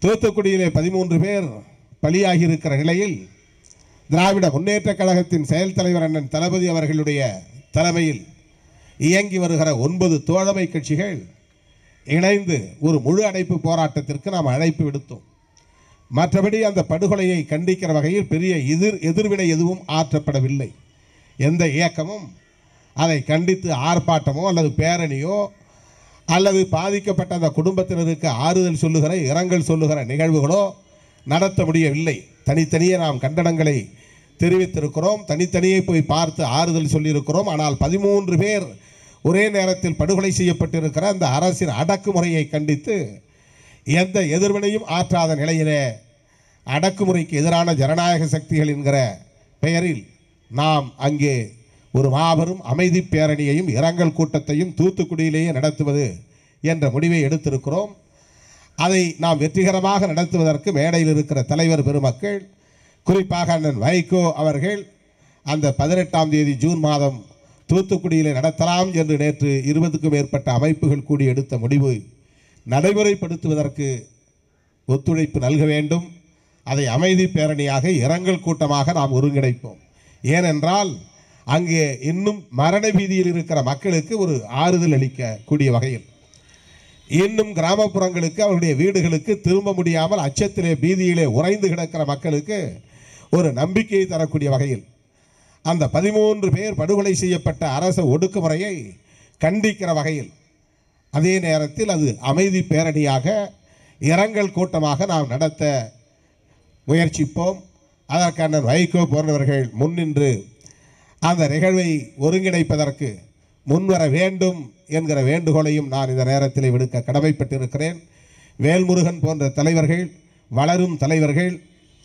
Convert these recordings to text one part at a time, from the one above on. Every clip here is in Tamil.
தூத்துக்குடியிலே பதிமூன்று பேர் பலியாகி இருக்கிற நிலையில் திராவிட முன்னேற்றக் கழகத்தின் செயல் தலைவர் அண்ணன் தளபதி அவர்களுடைய தலைமையில் இயங்கி வருகிற ஒன்பது தோழமை கட்சிகள் இணைந்து ஒரு முழு அடைப்பு போராட்டத்திற்கு நாம் அழைப்பு விடுத்தோம் மற்றபடி அந்த படுகொலையை கண்டிக்கிற வகையில் பெரிய எதிர் எதிர்வினை எதுவும் ஆற்றப்படவில்லை எந்த இயக்கமும் அதை கண்டித்து ஆர்ப்பாட்டமோ அல்லது பேரணியோ அல்லது பாதிக்கப்பட்ட அந்த குடும்பத்தினருக்கு ஆறுதல் சொல்லுகிற இரங்கல் சொல்லுகிற நிகழ்வுகளோ நடத்த முடியவில்லை தனித்தனியே நாம் கண்டனங்களை தெரிவித்திருக்கிறோம் தனித்தனியே போய் பார்த்து ஆறுதல் சொல்லியிருக்கிறோம் ஆனால் பதிமூன்று பேர் ஒரே நேரத்தில் படுகொலை செய்யப்பட்டிருக்கிற அந்த அரசின் அடக்குமுறையை கண்டித்து எந்த எதிர்வினையும் ஆற்றாத நிலையிலே அடக்குமுறைக்கு எதிரான ஜனநாயக சக்திகள் என்கிற பெயரில் நாம் அங்கே ஒரு மாபெரும் அமைதி பேரணியையும் இரங்கல் கூட்டத்தையும் தூத்துக்குடியிலேயே நடத்துவது என்ற முடிவை எடுத்திருக்கிறோம் அதை நாம் வெற்றிகரமாக நடத்துவதற்கு மேடையில் இருக்கிற தலைவர் பெருமக்கள் குறிப்பாக அண்ணன் வைகோ அவர்கள் அந்த பதினெட்டாம் தேதி ஜூன் மாதம் தூத்துக்குடியிலே நடத்தலாம் என்று நேற்று இருபதுக்கும் மேற்பட்ட அமைப்புகள் கூடி எடுத்த முடிவு நடைமுறைப்படுத்துவதற்கு ஒத்துழைப்பு நல்க வேண்டும் அதை அமைதி பேரணியாக இரங்கல் கூட்டமாக நாம் ஒருங்கிணைப்போம் ஏனென்றால் அங்கே இன்னும் மரண பீதியில் இருக்கிற மக்களுக்கு ஒரு ஆறுதல் அளிக்க கூடிய வகையில் இன்னும் கிராமப்புறங்களுக்கு அவருடைய வீடுகளுக்கு திரும்ப முடியாமல் அச்சத்திலே பீதியிலே உறைந்து கிடக்கிற மக்களுக்கு ஒரு நம்பிக்கையை தரக்கூடிய வகையில் அந்த பதிமூன்று பேர் படுகொலை செய்யப்பட்ட அரச ஒடுக்குமுறையை கண்டிக்கிற வகையில் அதே நேரத்தில் அது அமைதி பேரணியாக இரங்கல் கூட்டமாக நாம் நடத்த முயற்சிப்போம் அதற்கான வைகோ போன்றவர்கள் முன்னின்று அந்த நிகழ்வை ஒருங்கிணைப்பதற்கு முன்வர வேண்டும் என்கிற வேண்டுகோளையும் நான் இந்த நேரத்தில் விடுக்க கடமைப்பட்டிருக்கிறேன் வேல்முருகன் போன்ற தலைவர்கள் வளரும் தலைவர்கள்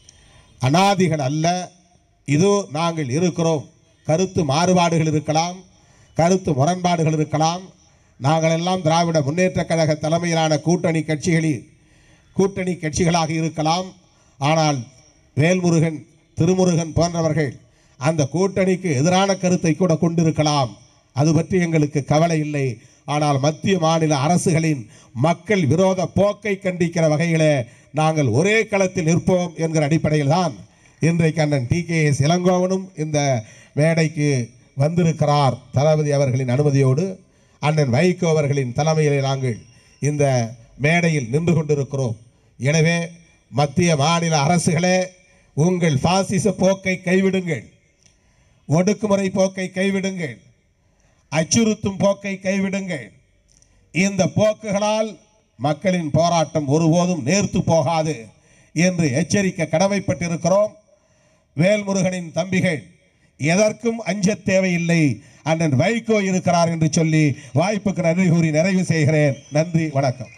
அனாதிகள் அல்ல இதோ நாங்கள் இருக்கிறோம் கருத்து மாறுபாடுகள் இருக்கலாம் கருத்து முரண்பாடுகள் இருக்கலாம் நாங்கள் எல்லாம் திராவிட முன்னேற்றக் கழக தலைமையிலான கூட்டணி கட்சிகளில் கூட்டணி கட்சிகளாக இருக்கலாம் ஆனால் வேல்முருகன் திருமுருகன் போன்றவர்கள் அந்த கூட்டணிக்கு எதிரான கருத்தை கூட கொண்டிருக்கலாம் அது பற்றி எங்களுக்கு கவலை இல்லை ஆனால் மத்திய மாநில அரசுகளின் மக்கள் விரோத போக்கை கண்டிக்கிற வகையில் நாங்கள் ஒரே களத்தில் நிற்போம் என்கிற அடிப்படையில் தான் இன்றைக்கு அண்ணன் டி கே எஸ் இளங்கோவனும் இந்த மேடைக்கு வந்திருக்கிறார் தளபதி அவர்களின் அனுமதியோடு அண்ணன் வைகோ அவர்களின் தலைமையிலே நாங்கள் இந்த மேடையில் நின்று கொண்டிருக்கிறோம் எனவே மத்திய மாநில அரசுகளே உங்கள் பாசிச போக்கை கைவிடுங்கள் ஒடுக்குமுறை போக்கை கைவிடுங்கள் அச்சுறுத்தும் போக்கை கைவிடுங்கள் இந்த போக்குகளால் மக்களின் போராட்டம் ஒருபோதும் நேர்த்து போகாது என்று எச்சரிக்க கடமைப்பட்டிருக்கிறோம் வேல்முருகனின் தம்பிகள் எதற்கும் அஞ்சத் தேவையில்லை அண்ணன் வைகோ இருக்கிறார் என்று சொல்லி வாய்ப்புக்கு நன்றி கூறி நிறைவு செய்கிறேன் நன்றி வணக்கம்